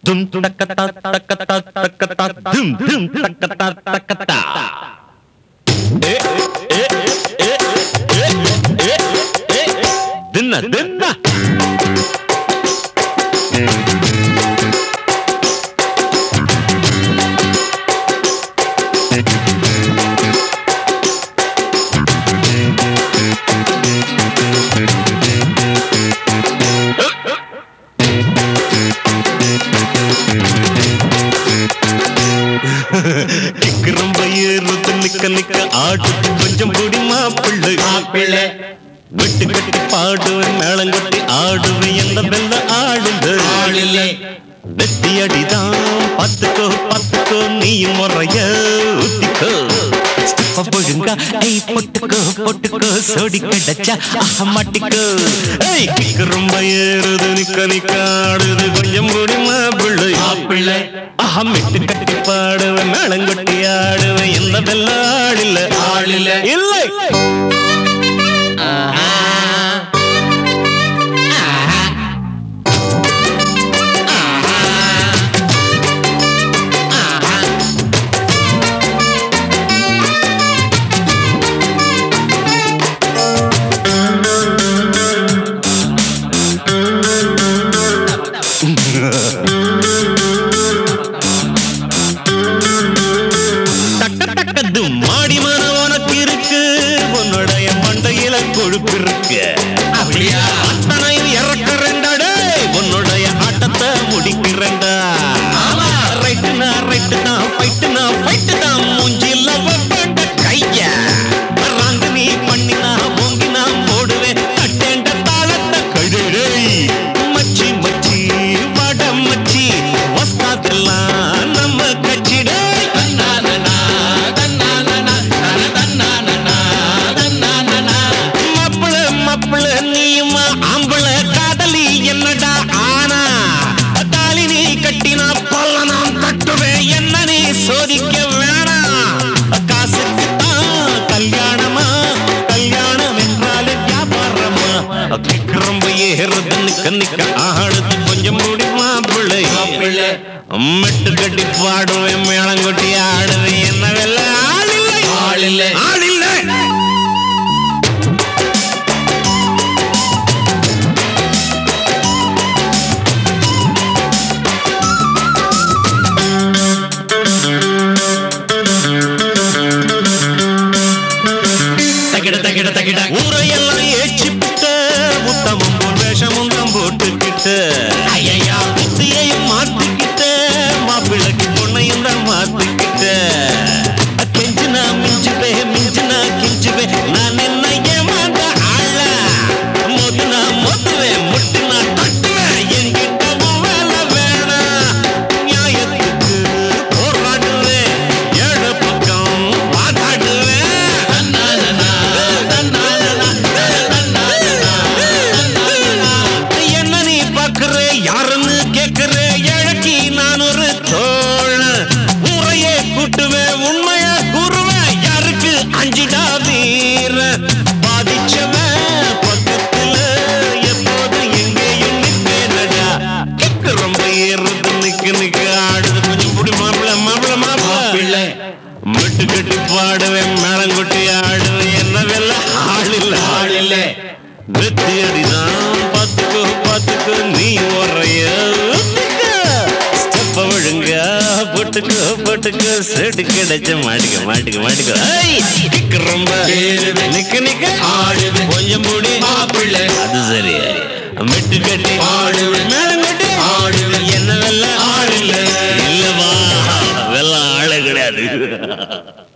தும் தக்கத்தா தக்கத்தா தக்கத்தா தும் தும் தக்கத்தா தக்கத்தா ஏ, ஏ, ஏ, ஏ, ஏ, ஏ, ஏ. தின்ன தின்ன கிக்கு ரொம்ப ஏறுது நிக்க நிக்க ஆடுது கொஞ்சம் கூடி மாப்பிள்ளை மாப்பிள்ளை வெட்டு கட்டி பாடுவேன் மேளங்கொட்டி ஆடுவேன் என்ன வெல்ல ஆடுங்க ஆளில்லை வெட்டி அடிதான் பார்த்துக்கோ பார்த்துக்கோ நீ முறைய ஊத்திக்கோ ஸ்டெப்ப பொழுங்கா ஐ பொட்டுக்கோ பொட்டுக்கோ சோடி கிடைச்சா ஆஹா மாட்டிக்கோ ஐய் கிக்கு ரொம்ப ஏறுது நிக்க நிக்க ஆடுது கொஞ்சம் கூடி மாப்பிள்ளை மாப்பிள்ளை ஆஹா மெட்டு கட்டி பாடுவேன் மேளங்கொட்டி ஆடுவேன் என்ன வெல்ல ஆடில்ல ஆளில்லை இல்லை டக்க டக்கது மாடி மன உனக்கு இருக்கு உன்னுடைய மண்டையில கொழுப்பு இருக்கு அப்படியா அத்தனையும் இறக்குறேன்டாடே உன்னுடைய ஆட்டத்தை முடிக்கிறேன்டா ஆமா. ரைட்டுனா ரைட்டு தான் ஃபைட்டுனா ஃபைட்டு தான் மூஞ்சில வைப்பேன்ட கைய ராங்கு நீ பண்ணினா ஓங்கினா போடுவேன் கட்டேண்ட தாளத்தை கழுழை மச்சி மச்சி வட மச்சி வஸ்தாதெல்லாம் நம்ம கட்சிடே தன்னானனா, தன்னானனா, தன தன்னானனா, தன்னானனா. மாப்பிள மாப்பிள நீயுமா ஆம்பள காதலி என்னடா ஆனா தாலி நீ கட்டினா பல்ல நான் கட்டுவேன் என்ன நீ சோதிக்க வேணாம் காசுக்கு தான் கல்யாணமா கல்யாணம் என்றாலே வியாபாரமா கிக்கு ரொம்ப ஏறுது நிக்க நிக்க ஆடுது கொஞ்சம் மூடி மாப்பிள்ளை மாப்பிள்ளை மெட்டு கட்டி பாடுவேன் மேளங்கொட்டி ஆடுவேன் என்ன வெல்ல ஆளில்லை ஆளில்லை ஆளில்லை தகிட தகிட தகிட ஊரையெல்லாம் ஏற்றி விட்ட முத்தமும் போல் வேஷமும் தான் போட்டுக்கிட்ட ஐயா புத்தியையும் மாத்திக்கிட்ட மாப்பிள்ளைக்கு பொண்ணையும் தான் மாத்திக்கிட்ட கெஞ்சினா மிஞ்சுவே மிஞ்சினா கிஞ்சுவே நான் என்ன ஏமாந்த ஆள மோதுனா மோதுவேன் முட்டுனா தட்டுவேன் என்கிட்ட வேலை வேணாம் நியாயத்துக்கு போராடுவேன் ஏழு பக்கம் வாதாடுவேன் தன்னானனா, தன்னானனா, தன்னானனா, தன்னானனா. என்ன நீ பாக்குற யாருன்னு கேக்குற இழக்கி நான் ஒரு தோழ முறையே கூட்டுவேன் உண்மையா கூறுவேன் யாருக்கு அஞ்சிடா வீர பாதிச்சவன் பக்கத்துல எப்போது எங்கேயும் நிப்பேனடா கிக்கு ரொம்ப ஏறுது நிக்கு நிக்கு ஆடுது கொஞ்சம் புடி மாப்பிள மாப்பிள மாப்பிள மாப்பிள்ளை மெட்டு கட்டி பாடுவேன் மேளங்குட்டி ஆடுவேன் என்ன வெல்ல ஆளில்ல ஆளில்லை வெத்தி அடிதான் பாத்துக்கோ பாத்துக்கோ நீ உரைய ஸ்டெப்ப விழுங்க போட்டுக்கோ போட்டுக்கோ செட்டு கிடைச்ச மாட்டுக்க மாட்டுக்க மாட்டுக்க ஐய், கிக்கு ரொம்ப ஏறுது. நிக்க நிக்க ஆடுது. கொஞ்சம் மூடி மாப்பிள்ளை அது சரி மெட்டு கட்டி ஆடுவேன். மேளம் கட்டி ஆடுவேன். என்ன வெல்ல ஆளில்லை. இல்லவா வெல்ல ஆளே கிடையாது